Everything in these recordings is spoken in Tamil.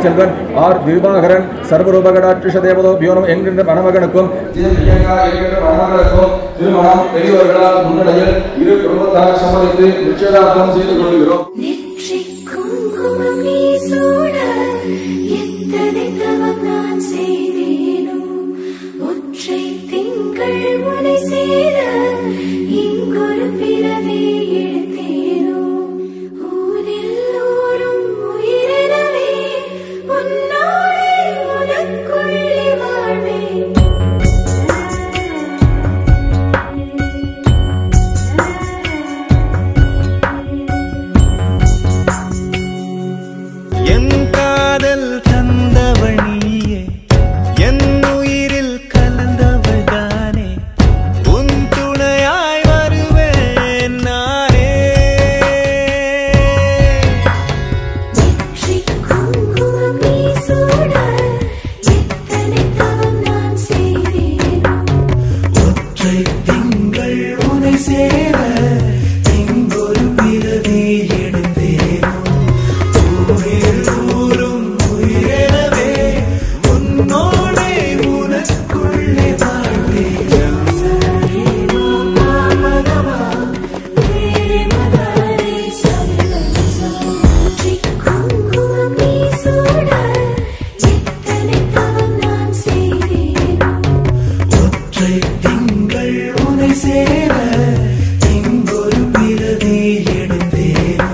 செல்வன் ஆர் திவாகரன் சர்வரூபகடாட்சிஷ தேவதோபியோனம் என்கின்ற மணமகனுக்கும் என்கின்ற மணமகளுக்கும் திருமணம் பெரியவர்களால் முன்னிலையில் இரு குடும்பத்தார் சம்மதித்து நிச்சயதார்த்தம் செய்து கொள்கிறோம் நெற்றிக் குங்குமம் நீ சூட எத்தனை தவம் நான் செய்தேனோ ஒற்றை திங்கள் முனை சேர இங்கொரு பிறவி எடுத்தேனோ ஊரில் ஊரும் உயிரினவே உன்னாலே உனக்குள்ளே வாழ்வேன் என் காதல் தந்தவள் நீயே என் உயிரில் கலந்தவள் தானே உன் துணையாய் வருவேன் நானே நெற்றிக் குங்குமம் நீ சூட எத்தனை தவம் நான் செய்தேனோ ஒற்றை திங்கள் உனை சேர இங்கொரு பிறவி எடுத்தேனோ ஊரில் ஊரும் உயிரெனவே உன்னோடே உனக்குள்ளே வாழ்வேன் குங்குமம் நீ சூட எத்தனை தவம் நான் செய்தேனோ ஒற்றை திங்கள் உனை சேர இங்கொரு பிறவி எடுத்தேனோ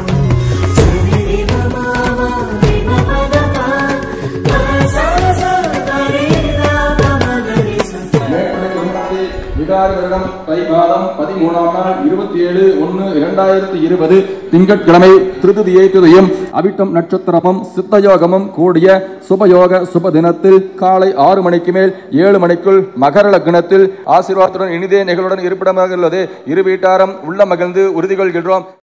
மேற்படி திருமணத்தை விகாரி வருடம் தை மாதம் பதிமூணாம் நாள் இருபத்தி ஏழு ஒன்று இரண்டாயிரத்தி இருபது திங்கட்கிழமை திருதியை துதியும் அவிட்டம் நட்சத்திரமும் சித்தயோகமும் கூடிய சுபயோக சுப தினத்தில் காலை ஆறு மணிக்கு மேல் ஏழு மணிக்குள் மகர லக்னத்தில் ஆசீர்வாதத்துடன் இனிதே நிகழுடன் இருப்பிடமாக உள்ளது இரு வீட்டாரம் உள்ள மகிழ்ந்து உறுதி கொள்கின்றோம்